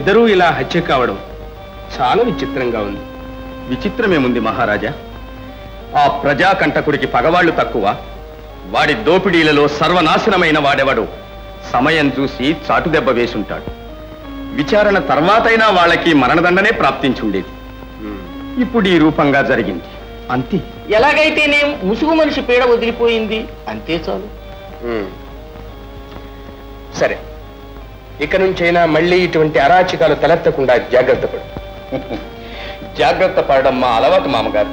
ఇద్దరూ ఇలా హత్య కావడం చాలా విచిత్రంగా ఉంది విచిత్రమేముంది మహారాజా ఆ ప్రజాకంటకుడికి పగవాళ్లు తక్కువ వాడి దోపిడీలలో సర్వనాశనమైన వాడెవడు సమయం చూసి చాటుదెబ్బ వేసుంటాడు విచారణ తర్వాతైనా వాళ్ళకి మరణదండనే ప్రాప్తించుండేది ఇప్పుడు ఈ రూపంగా జరిగింది అంతే ఎలాగైతేనే ముసుగు మనిషి పీడ వదిలిపోయింది అంతే చాలు ఉమ్. సరే ఇక నుంచైనా మళ్ళీ ఇటువంటి అరాచకాలు తలెత్తకుండా జాగ్రత్త పడు జాగ్రత్త పడడం మా అలవాటు మామగారు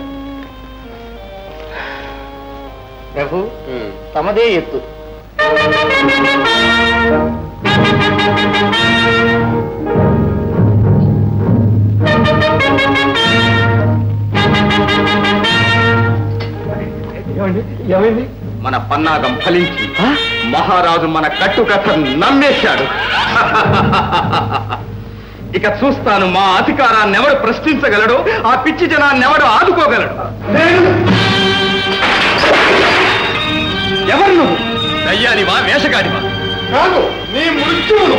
ప్రభు ఉమ్. తమదే ఎత్తు మన పన్నాగం ఫలించి మహారాజు మన కట్టుకథ నమ్మేశాడు ఇక చూస్తాను మా అధికారాన్ని ఎవడు ప్రశ్నించగలడు ఆ పిచ్చి జనాన్ని ఎవడు ఆదుకోగలడు ఎవరు నువ్వు దయ్యానివా వేషగాడివా కాదు నీ మృత్యువును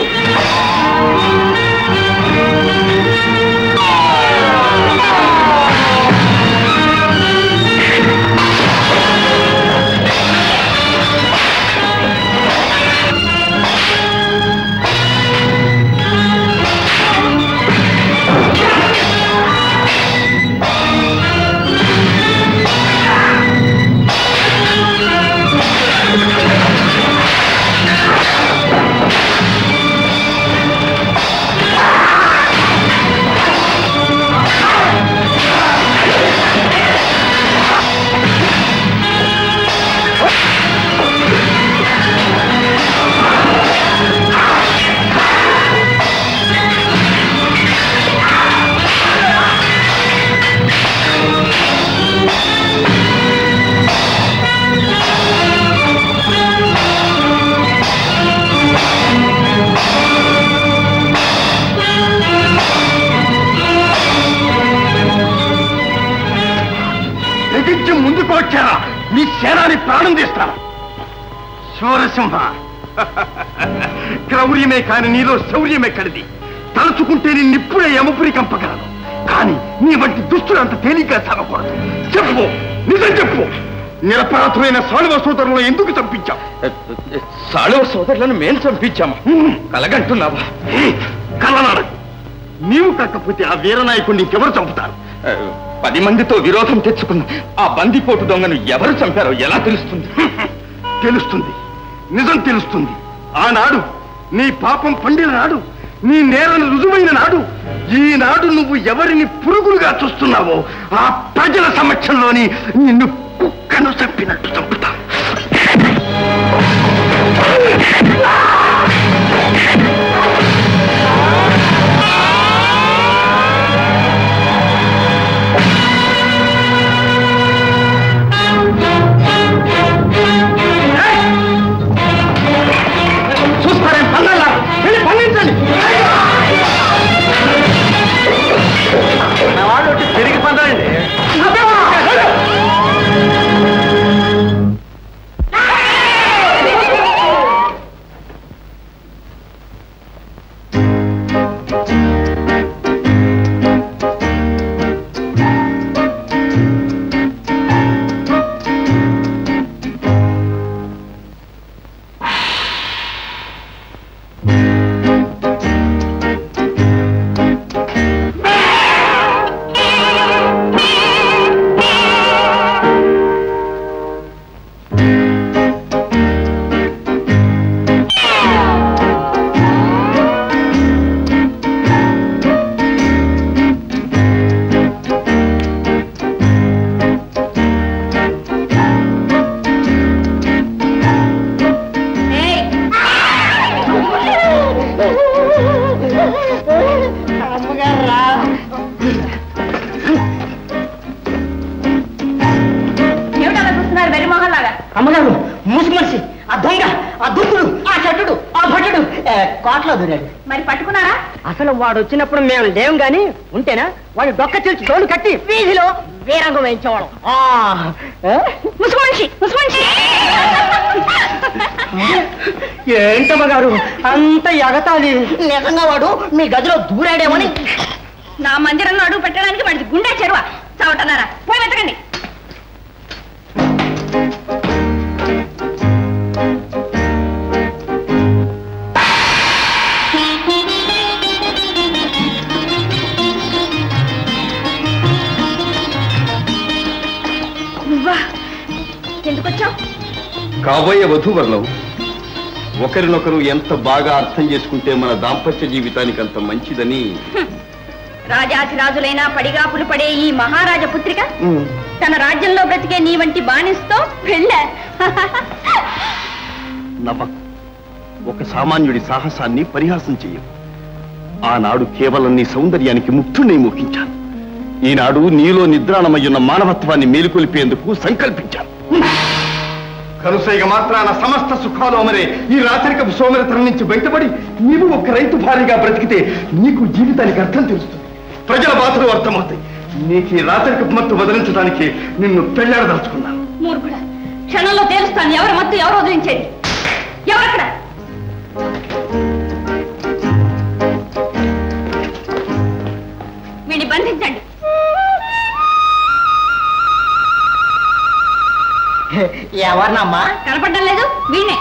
తెగించి ముందుకు వచ్చారా మీ సేనాని ప్రాణం తీస్తాను శూరసింహ క్రౌర్యమే కాని నీలో శౌర్యమే కడిది తలుచుకుంటే నిన్నిప్పుడే యమపురి కంపగలను కానీ నీ వంటి దుస్తులు అంత తేలిగ్గా సాగకూడదు చెప్పు నిజం చెప్పు నిరపరాధమైన సాళువ సోదరులను ఎందుకు చంపించావు సాళువ సోదరులను మేం చంపించాము కలగంటున్నావా కలనాడకు నీవు కాకపోతే ఆ వీరనాయకుడిని ఇంకెవరు చంపుతారు పది మందితో విరోధం తెచ్చుకున్న ఆ బందిపోటు దొంగను ఎవరు చంపారో ఎలా తెలుస్తుంది తెలుస్తుంది నిజం తెలుస్తుంది ఆనాడు నీ పాపం పండిన నాడు నీ నేరం రుజువైన నాడు ఈనాడు నువ్వు ఎవరిని పురుగులుగా చూస్తున్నావో ఆ ప్రజల సమక్షంలోని నిన్ను కుక్కను చంపినట్టు చంపుతా చూస్తారేం పన్నల్లా వెళ్ళి పండించండి నా వాళ్ళు వచ్చి తిరిగి పొందాలండి ఏమిటలా చూస్తున్నారు వెర్రి మొహల్లాగా అమ్మగారు మూసుకు మనిషి ఆ దొంగ ఆ దుక్కుడు ఆ చట్టుడు ఆ భటుడు ఏ, కోట్లో దూరాడు మరి పట్టుకున్నారా అసలు వాడు వచ్చినప్పుడు మేము లేం గాని ఉంటేనా వాడు డొక్క చిల్చి తోలు కట్టి వీధిలో వీరంగం వేయించేవాళ్ళం ఆ, ఏ? ముసుగు మనిషి ముసుగు మనిషి ఏంటమ్మ గారు అంత ఎగతాది నిజంగా వాడు మీ గదిలో దూరాడేమని నా మందిరంలో అడుగు పెట్టడానికి వాడికి గుండె చెరువ చావటన్నారా పోయి వెతకండి నువ్వా ఎందుకు వచ్చావు కాబోయే వధూవరులం ఒకరినొకరు ఎంత బాగా అర్థం చేసుకుంటే మన దాంపత్య జీవితానికి అంత మంచిదని రాజాధిరాజులైన పడిగాపులు పడే ఈ మహారాజ పుత్రిక తన రాజ్యంలో బ్రతికే నీ వంటి బానిస్తో పెళ్ళ నవ్వకు ఒక సామాన్యుడి సాహసాన్ని పరిహాసం చెయ్యవు ఆనాడు కేవలం నీ సౌందర్యానికి ముక్తుణ్ణి మోహించాను ఈనాడు నీలో నిద్రాణమయ్యున్న మానవత్వాన్ని మేలుకొల్పేందుకు సంకల్పించాను కనుసైగ మాత్రాన సమస్త సుఖాలు అమరే ఈ రాత్రికపు సోమరతనం నుంచి బయటపడి నీవు ఒక రైతు భారీగా బ్రతికితే నీకు జీవితానికి అర్థం తెలుస్తుంది ప్రజల బాధలు అర్థమవుతాయి నీకు ఈ రాత్రికపు మత్తు వదిలించడానికి నిన్ను పెళ్ళాడదలుచుకున్నాను మూర్ఖుడా క్షణంలో తేలుస్తాను ఎవరు మత్తు ఎవరు వదిలించేది ఎవరక్కడ వీడిని బంధించండి ఎవరినమ్మా కనపడడం లేదు వీణే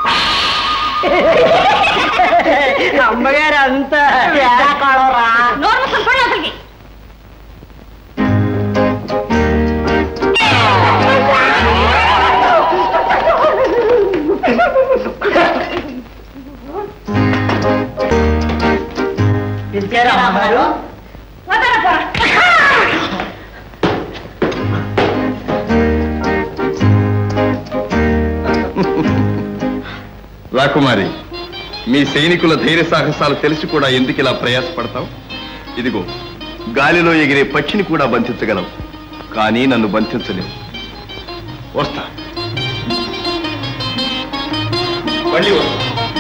అమ్మగారు అంత వేళాకోళంరా. నోరు మూసుకొని పడి అసలుకి పిలిచారా అమ్మగారు వదరా పోరా రాకుమారి మీ సైనికుల ధైర్య సాహసాలు తెలిసి కూడా ఎందుకు ఇలా ప్రయాసపడతావు ఇదిగో గాలిలో ఎగిరే పక్షిని కూడా బంధించగలవు కానీ నన్ను బంధించలేవు వస్తా మళ్ళీ వస్తా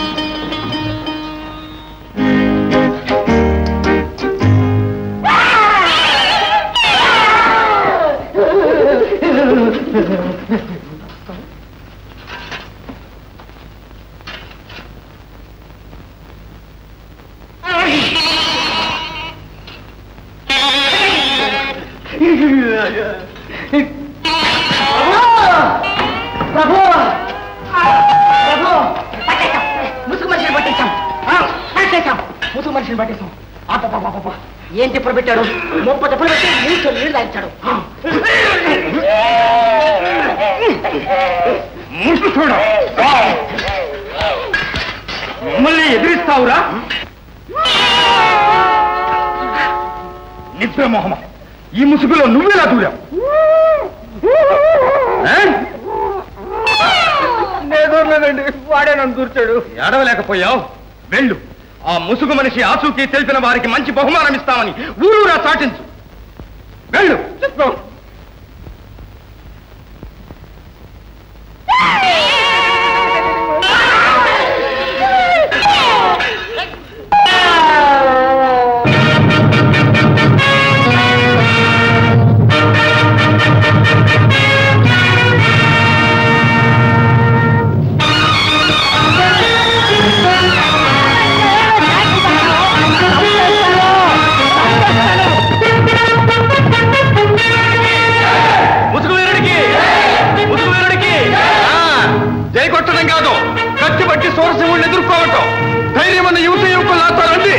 ప్రభు ప్రభు పట్టేశాం ముసుగు మనిషిని పట్టేశాం ఆ, పట్టేశాం ముసుగు మనిషిని పట్టేశాం అబ్బబ్బబ్బబ్బబ్బ. ఏం తిప్పలు పెట్టాడు ముప్పై తిప్పలు పెట్టి నీళ్ళు నీళ్ళు తాగించాడు మూసుకుడా మమ్మల్ని ఎదిరిస్తావురా నిద్ర మొహమ ఈ ముసుగులో నువ్వెలా దూరావు లేదండి వాడే నన్ను దూర్చాడు ఏడవలేకపోయావు వెళ్ళు ఆ ముసుగు మనిషి ఆచూకీ తెలిపిన వారికి మంచి బహుమానం ఇస్తామని ఊరూరా చాటించు వెళ్ళు ముసుగు వీరుడికి ముసుగు వీరుడికి ఆ, జై కొట్టడం కాదు కత్తి పట్టి సోరసింహుడిని ఎదుర్కోవటం ధైర్యం ఉన్న యువత యువకులు నాతో రండి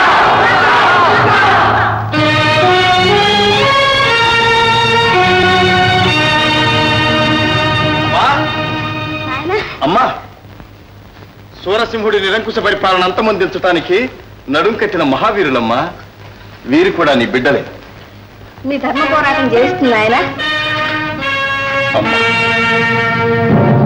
అమ్మా? అమ్మా సూరసింహుడి నిరంకుశ పరిపాలన అంతమొందించడానికి నడుం కట్టిన మహావీరులమ్మా వీరు కూడా నీ బిడ్డలే నీ ధర్మ పోరాటం చేస్తుంది ఆయన అమ్మా